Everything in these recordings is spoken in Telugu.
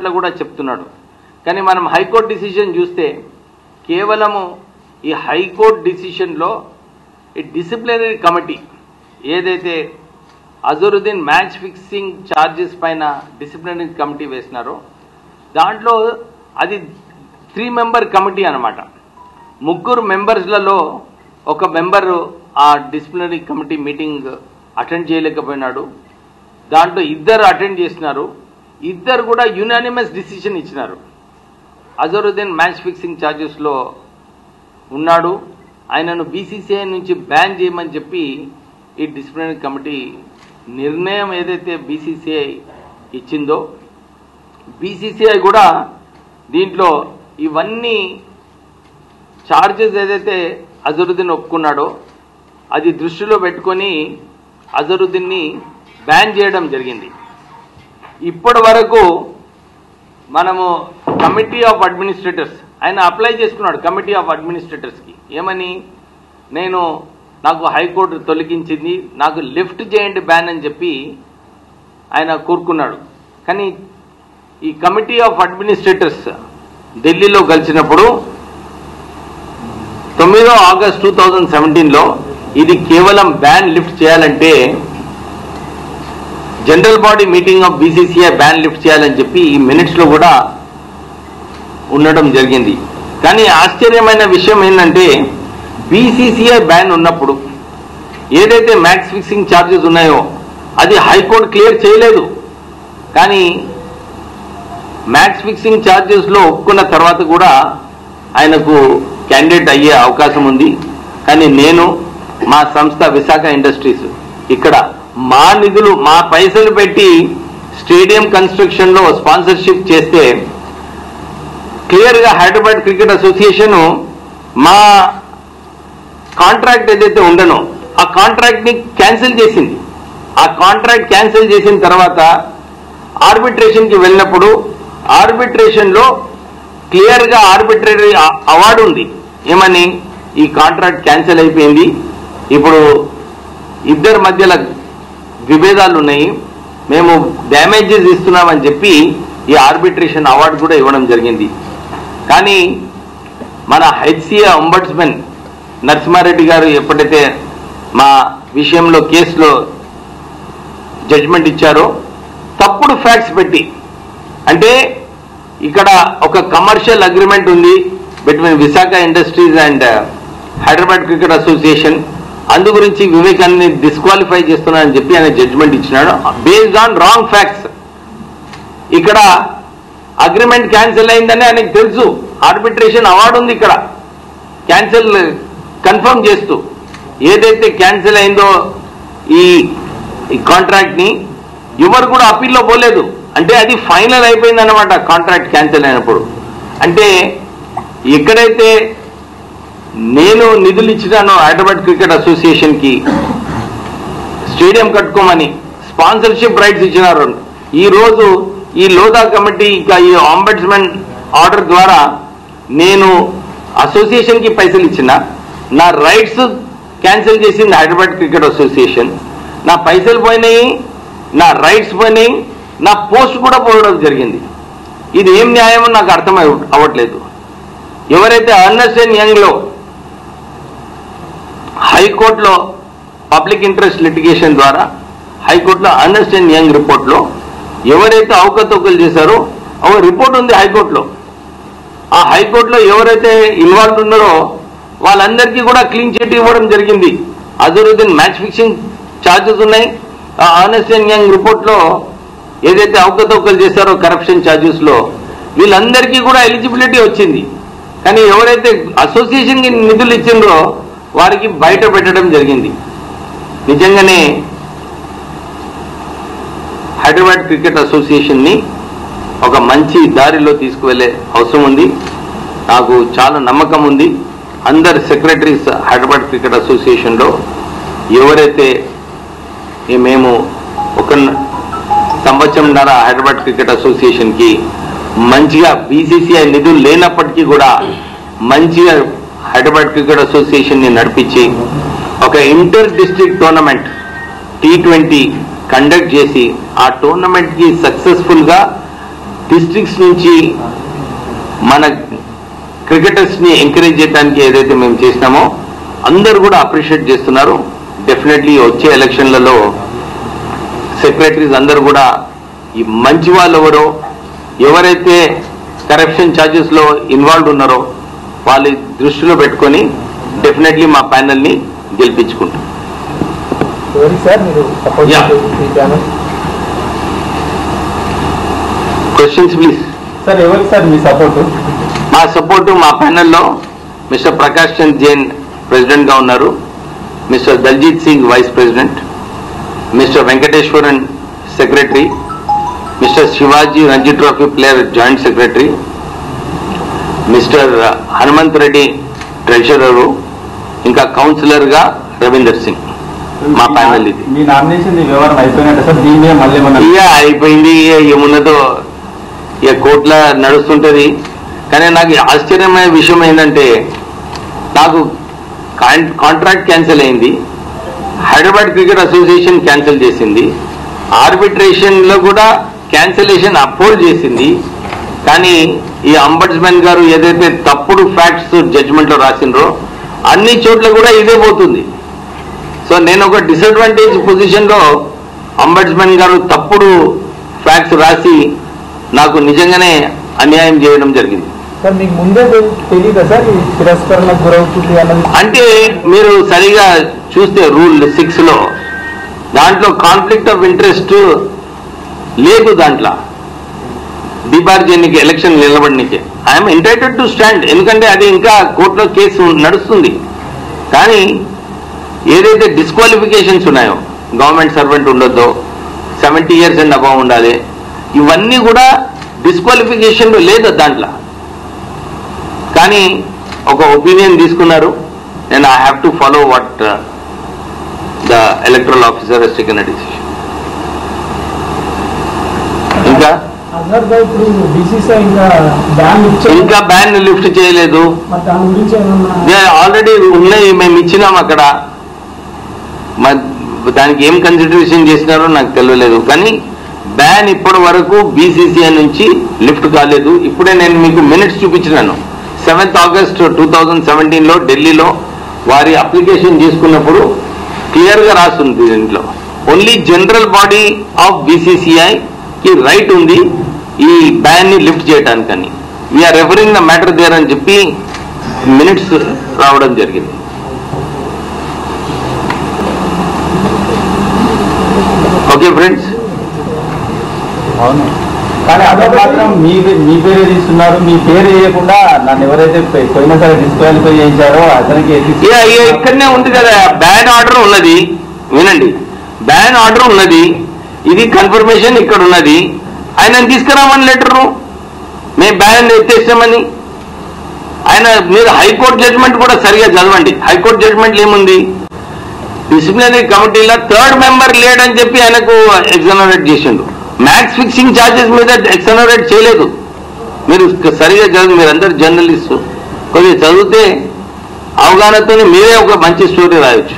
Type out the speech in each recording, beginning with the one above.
దాంట్లో కూడా చెప్తున్నాడు కానీ మనం హైకోర్టు డిసిషన్ చూస్తే కేవలము ఈ హైకోర్టు డిసిషన్లో ఈ డిసిప్లినరీ కమిటీ ఏదైతే అజరుద్దీన్ మ్యాచ్ ఫిక్సింగ్ ఛార్జెస్ పైన డిసిప్లినరీ కమిటీ వేసినారో దాంట్లో అది త్రీ మెంబర్ కమిటీ అన్నమాట ముగ్గురు మెంబర్స్లలో ఒక మెంబరు ఆ డిసిప్లినరీ కమిటీ మీటింగ్ అటెండ్ చేయలేకపోయినాడు దాంట్లో ఇద్దరు అటెండ్ చేసినారు ఇద్దరు కూడా యునానిమస్ డిసిషన్ ఇచ్చినారు అజరుద్దీన్ మ్యాచ్ ఫిక్సింగ్ ఛార్జెస్లో ఉన్నాడు ఆయనను బీసీసీఐ నుంచి బ్యాన్ చేయమని చెప్పి ఈ డిసిప్లినరీ కమిటీ నిర్ణయం ఏదైతే బీసీసీఐ ఇచ్చిందో బీసీసీఐ కూడా దీంట్లో ఇవన్నీ ఛార్జెస్ ఏదైతే అజరుద్దీన్ ఒప్పుకున్నాడో అది దృష్టిలో పెట్టుకొని అజరుద్దీన్ని బ్యాన్ చేయడం జరిగింది ఇప్పటి వరకు మనము కమిటీ ఆఫ్ అడ్మినిస్ట్రేటర్స్ ఆయన అప్లై చేసుకున్నాడు కమిటీ ఆఫ్ అడ్మినిస్ట్రేటర్స్కి ఏమని నేను నాకు హైకోర్టు తొలగించింది నాకు లిఫ్ట్ చేయండి బ్యాన్ అని చెప్పి ఆయన కోరుకున్నాడు కానీ ఈ కమిటీ ఆఫ్ అడ్మినిస్ట్రేటర్స్ ఢిల్లీలో కలిసినప్పుడు తొమ్మిదో ఆగస్ట్ టూ థౌజండ్ సెవెంటీన్లో ఇది కేవలం బ్యాన్ లిఫ్ట్ చేయాలంటే general body meeting of BCCI ban lift చేయాలని చెప్పి ఈ మినిట్స్లో కూడా ఉండడం జరిగింది కానీ ఆశ్చర్యమైన విషయం ఏంటంటే బీసీసీఐ బ్యాన్ ఉన్నప్పుడు ఏదైతే మ్యాక్స్ ఫిక్సింగ్ ఛార్జెస్ ఉన్నాయో అది హైకోర్టు క్లియర్ చేయలేదు కానీ మ్యాక్స్ ఫిక్సింగ్ ఛార్జెస్లో ఒప్పుకున్న తర్వాత కూడా ఆయనకు క్యాండిడేట్ అయ్యే అవకాశం ఉంది కానీ నేను మా సంస్థ విశాఖ ఇండస్ట్రీస్ ఇక్కడ మా నిధులు మా పైసలు పెట్టి స్టేడియం కన్స్ట్రక్షన్లో స్పాన్సర్షిప్ చేస్తే క్లియర్గా హైదరాబాద్ క్రికెట్ అసోసియేషన్ మా కాంట్రాక్ట్ ఏదైతే ఉండనో ఆ కాంట్రాక్ట్ ని క్యాన్సిల్ చేసింది ఆ కాంట్రాక్ట్ క్యాన్సిల్ చేసిన తర్వాత ఆర్బిట్రేషన్ కి వెళ్ళినప్పుడు ఆర్బిట్రేషన్ లో క్లియర్ గా ఆర్బిట్రరీ అవార్డు ఉంది ఏమని ఈ కాంట్రాక్ట్ క్యాన్సిల్ అయిపోయింది ఇప్పుడు ఇద్దరి మధ్యలో విభేదాలు ఉన్నాయి మేము డ్యామేజెస్ ఇస్తున్నామని చెప్పి ఈ ఆర్బిట్రేషన్ అవార్డు కూడా ఇవ్వడం జరిగింది కానీ మన హెచ్సిఏ అంబడ్స్మెన్ నరసింహారెడ్డి గారు ఎప్పుడైతే మా విషయంలో కేసులో జడ్జ్మెంట్ ఇచ్చారో తప్పుడు ఫ్యాక్ట్స్ పెట్టి అంటే ఇక్కడ ఒక కమర్షియల్ అగ్రిమెంట్ ఉంది between Visakha Industries and Hyderabad cricket association అందు గురించి వివేకాన్ని డిస్క్వాలిఫై చేస్తున్నానని చెప్పి ఆయన జడ్జ్మెంట్ ఇచ్చినాడు బేస్డ్ ఆన్ రాంగ్ ఫ్యాక్ట్స్ ఇక్కడ అగ్రిమెంట్ క్యాన్సిల్ అయిందని ఆయనకు తెలుసు ఆర్బిట్రేషన్ అవార్డు ఉంది ఇక్కడ క్యాన్సిల్ కన్ఫర్మ్ చేస్తూ ఏదైతే క్యాన్సిల్ అయిందో ఈ కాంట్రాక్ట్ ని ఎవరు కూడా అప్పీల్లో పోలేదు అంటే అది ఫైనల్ అయిపోయింది అనమాట కాంట్రాక్ట్ క్యాన్సిల్ అయినప్పుడు అంటే ఎక్కడైతే నేను నిధులు ఇచ్చినానో హైదరాబాద్ క్రికెట్ అసోసియేషన్ కి స్టేడియం కట్టుకోమని స్పాన్సర్షిప్ రైట్స్ ఇచ్చినారు ఈ రోజు ఈ లోదా కమిటీ ఇక ఈ ఆంబడ్స్మెన్ ఆర్డర్ ద్వారా నేను అసోసియేషన్ కి పైసలు ఇచ్చిన నా రైట్స్ క్యాన్సిల్ చేసింది హైదరాబాద్ క్రికెట్ అసోసియేషన్ నా పైసలు పోయినాయి నా రైట్స్ పోయినాయి నా పోస్ట్ కూడా పోవడం జరిగింది ఇది ఏం న్యాయమో నాకు అర్థం అవ- అవ్వట్లేదు ఎవరైతే అర్నస్ట్ అండ్ యంగ్ లో హైకోర్టులో పబ్లిక్ ఇంట్రెస్ట్ లిటిగేషన్ ద్వారా హైకోర్టులో అర్నస్ట్ అండ్ యంగ్ రిపోర్ట్లో ఎవరైతే అవకతవకలు చేశారో ఒక రిపోర్ట్ ఉంది హైకోర్టులో ఆ హైకోర్టులో ఎవరైతే ఇన్వాల్వ్ ఉన్నారో వాళ్ళందరికీ కూడా క్లీన్ చిట్ ఇవ్వడం జరిగింది అజరుద్దీన్ మ్యాచ్ ఫిక్సింగ్ ఛార్జెస్ ఉన్నాయి ఆ ఆనెస్ట్ అండ్ యంగ్ రిపోర్ట్లో ఏదైతే అవకతవకలు చేశారో కరప్షన్ ఛార్జెస్ లో వీళ్ళందరికీ కూడా ఎలిజిబిలిటీ వచ్చింది కానీ ఎవరైతే అసోసియేషన్ కి నిధులు ఇచ్చిండ్రో వారికి బయట పెట్టడం జరిగింది నిజంగానే హైదరాబాద్ క్రికెట్ అసోసియేషన్ ని ఒక మంచి దారిలో తీసుకువెళ్ళే అవసరం ఉంది నాకు చాలా నమ్మకం ఉంది అందరు సెక్రటరీస్ హైదరాబాద్ క్రికెట్ అసోసియేషన్లో ఎవరైతే ఈ మేము ఒక సంవత్సరంన్నర హైదరాబాద్ క్రికెట్ అసోసియేషన్కి మంచిగా బీసీసీఐ నిధులు లేనప్పటికీ కూడా మంచిగా హైదరాబాద్ క్రికెట్ అసోసియేషన్ని నడిపించి ఒక inter district tournament T twenty conduct చేసి ఆ టోర్నమెంట్కి సక్సెస్ఫుల్గా డిస్ట్రిక్ట్స్ నుంచి మన క్రికెటర్స్ ని ఎంకరేజ్ చేయడానికి ఏదైతే మేము చేసినామో అందరూ కూడా అప్రిషియేట్ చేస్తున్నారు డెఫినెట్లీ వచ్చే ఎలక్షన్లలో సెక్రటరీస్ అందరూ కూడా ఈ మంచి వాళ్ళు ఎవరో ఎవరైతే కరప్షన్ ఛార్జెస్ లో ఇన్వాల్వ్ ఉన్నారో వాళ్ళ దృష్టిలో పెట్టుకొని డెఫినెట్లీ మా ప్యానల్ ని గెలిపించుకుంటాం ఎవరికి సార్ మీరు సపోర్ట్ Yeah. చేసే ఈ ఛానల్ క్వశ్చన్స్ ప్లీజ్ సార్ ఎవరికి సార్ మీ సపోర్ట్ మా సపోర్టు మా ప్యానెల్లో మిస్టర్ ప్రకాష్ చంద్ జైన్ ప్రెసిడెంట్ గా ఉన్నారు mister Daljeet Singh vice president mister Venkateswaran secretary mister Shivaji Ranji trophy player joint secretary mister Hanumanth Reddy treasurer ఇంకా కౌన్సిలర్ గా రవీందర్ సింగ్ మా ప్యానెల్ ఇది మీ నామినేషన్ వివరణ అయిపోయినట్టు సార్ దీని మీద మళ్ళీ మన ఇక అయిపోయింది ఇక ఏమున్నదో ఇక కోట్ల నడుస్తుంటది కానీ నాకు ఆశ్చర్యమైన విషయం ఏంటంటే నాకు కాన్- కాంట్రాక్ట్ క్యాన్సిల్ అయింది హైదరాబాద్ క్రికెట్ అసోసియేషన్ క్యాన్సిల్ చేసింది ఆర్బిట్రేషన్ లో కూడా క్యాన్సిలేషన్ అపోజ్ చేసింది కానీ ఈ అంబడ్స్మెన్ గారు ఏదైతే తప్పుడు ఫ్యాక్ట్స్ జడ్జిమెంట్ లో రాసిండ్రో అన్ని చోట్ల కూడా ఇదే పోతుంది సో నేను ఒక డిసడ్వాంటేజ్ పొజిషన్ లో అంబడ్స్మెన్ గారు తప్పుడు ఫ్యాక్ట్స్ రాసి నాకు నిజంగానే అన్యాయం చేయడం జరిగింది సార్ మీకు ముందే తెలియదా సార్ ఈ తిరస్కరణకు గురవుతుంది అన్నది అంటే మీరు సరిగా చూస్తే రూల్ సిక్స్ లో దాంట్లో కాన్ఫ్లిక్ట్ ఆఫ్ ఇంట్రెస్ట్ లేదు దాంట్లో డిబార్ చేయడానికి ఎలక్షన్ నిలబడడానికి ఐఎమ్ ఎంటైటెడ్ టు స్టాండ్ ఎందుకంటే అది ఇంకా కోర్టులో కేసు నడుస్తుంది కానీ ఏదైతే డిస్క్వాలిఫికేషన్స్ ఉన్నాయో గవర్నమెంట్ సర్వెంట్ ఉండొద్దు సెవెంటీ ఇయర్స్ అండ్ అబౌవ్ ఉండాలి ఇవన్నీ కూడా డిస్క్వాలిఫికేషన్ లేదు దాంట్లో కానీ ఒక ఒపీనియన్ తీసుకున్నారు నేను I have to follow what the electoral officer he's taken decision ఇంకా అజర్ గా ఇప్పుడు బీసీసీ ఇంకా బ్యాన్ ఇచ్చారు ఇంకా బ్యాన్ లిఫ్ట్ చేయలేదు మరి దాని గురించి ఏమన్నా ఆల్రెడీ ఉన్నాయి మేము ఇచ్చినాం అక్కడ మ- దానికి ఏం కన్సిడరేషన్ చేసినారో నాకు తెలియలేదు కానీ బ్యాన్ ఇప్పటి వరకు బీసీసీఐ నుంచి లిఫ్ట్ కాలేదు ఇప్పుడే నేను మీకు మినిట్స్ చూపించినాను సెవెంత్ ఆగస్ట్ టూ థౌజండ్ సెవెంటీన్లో ఢిల్లీలో వారి అప్లికేషన్ చేసుకున్నప్పుడు క్లియర్గా రాస్తుంది దీంట్లో only general body of BCCI కి రైట్ ఉంది ఈ బ్యాన్ ని లిఫ్ట్ చేయడానికని we're referring the matter there అని చెప్పి మినిట్స్ రావడం జరిగింది ఓకే ఫ్రెండ్స్ అవును కానీ అదే మాత్రం మీ మీ పేరే తీస్తున్నారు మీ పేరు వేయకుండా నన్ను ఎవరైతే పోయి- పోయినసారి డిస్క్వాలిఫై చేయించారో అతనికి ఎత్తి- ఇక ఇక ఇక్కడనే ఉంది కదా బ్యాన్ ఆర్డర్ ఉన్నది వినండి బ్యాన్ ఆర్డర్ ఉన్నది ఇది కన్ఫర్మేషన్ ఇక్కడ ఉన్నది ఆయన తీసుకురామని లెటరు మేము బ్యాన్ ఎత్తేస్తామని ఆయన మీరు హైకోర్టు జడ్జిమెంట్ కూడా సరిగా చదవండి హైకోర్టు జడ్జిమెంట్ ఏముంది డిసిప్లినరీ కమిటీలో థర్డ్ మెంబర్ లేడని చెప్పి ఆయనకు ఎగ్జనరేట్ చేసిండు మ్యాక్స్ ఫిక్సింగ్ ఛార్జెస్ మీద ఎగ్జనరేట్ చేయలేదు మీరు సరిగా చదువు మీరందరు జర్నలిస్ట్ కొద్దిగా చదివితే అవగాహనతో మీరే ఒక మంచి స్టోరీ రాయొచ్చు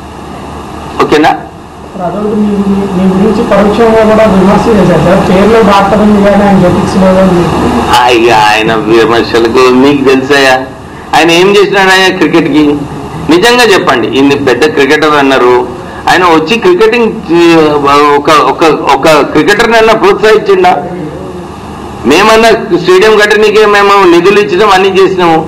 ఓకేనా మరి అదొకటి మీ మీ- మీ గురించి పరోక్షంగా కూడా విమర్శ చేశారు సార్ పేరులో డాక్టర్ ఉంది కానీ ఆయన జెటిక్స్ లేదని అయ్యా ఆయన విమర్శలకు మీకు తెలుసాయా ఆయన ఏం చేసినాడు క్రికెట్ కి నిజంగా చెప్పండి ఇన్ని పెద్ద క్రికెటర్ అన్నారు ఆయన వచ్చి క్రికెటింగ్ ఒక ఒక ఒక క్రికెటర్ అన్న ప్రోత్సహించిండా మేమన్నా స్టేడియం కట్టడానికే మేము నిధులు ఇచ్చినాం అన్ని చేసినాము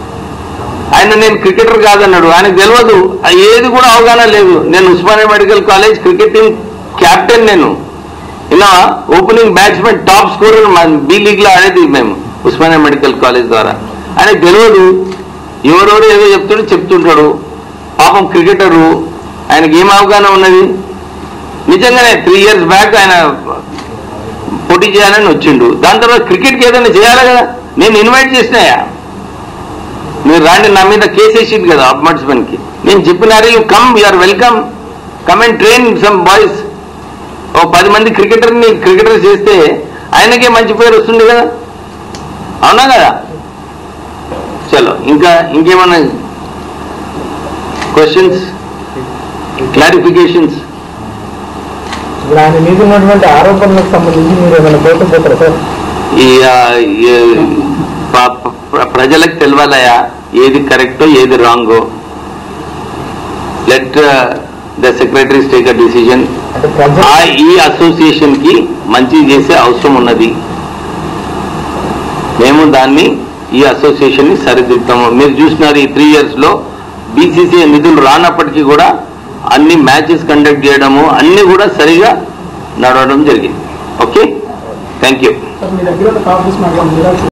ఆయన నేను క్రికెటర్ కాదన్నాడు ఆయనకు తెలియదు ఆ ఏది కూడా అవగాహన లేదు నేను Osmania medical college cricketing captain నేను ఇలా opening batsmen top scorer B league లో ఆడేది మేము ఉస్మానియా మెడికల్ కాలేజ్ ద్వారా ఆయనకు తెలియదు ఎవరెవరు ఏదో చెప్తాడో చెప్తుంటాడు పాపం క్రికెటరు ఆయనకి ఏం అవగాహన ఉన్నది నిజంగానే త్రీ ఇయర్స్ బ్యాక్ ఆయన పోటీ చేయాలని వచ్చిండు దాని తర్వాత క్రికెట్కి ఏదైనా చేయాలి కదా నేను ఇన్వైట్ చేసినాయా మీరు రాండి నా మీద కేసు వేసింది కదా అబ్మడ్స్మెన్ కి నేను చెప్పినారు you come are welcome come and train some boys ఓ పది మంది క్రికెటర్ని క్రికెటర్ చేస్తే ఆయనకే మంచి పేరు వస్తుంది కదా అవునా కదా చలో ఇంకా ఇంకేమన్నా క్వశ్చన్స్ క్లారిఫికేషన్స్ ఇప్పుడు ఆయన మీద ఉన్నటువంటి ఆరోపణలకు సంబంధించి మీరు ఏమైనా కోర్టు పోతారా సార్ ఈ ఆ, ఈ, ప- ప- ప్రజలకు తెలియాలయా ఏది కరెక్టో ఏది రాంగో let the secretaries take a decision అంటే ప్రజలు ఆ ఈ అసోసియేషన్ కి మంచి చేసే అవసరం ఉన్నది మేము దాన్ని ఈ అసోసియేషన్ ని సరిదిద్దాము మీరు చూసినారు ఈ త్రీ ఇయర్స్ లో బీసీసీ నిధులు రానప్పటికీ కూడా అన్ని మ్యాచెస్ కండక్ట్ చేయడము అన్ని కూడా సరిగా నడవడం జరిగింది ఓకే థ్యాంక్ యూ సార్ మీ దగ్గర ఒక కాపీస్ మాకు జిరాక్స్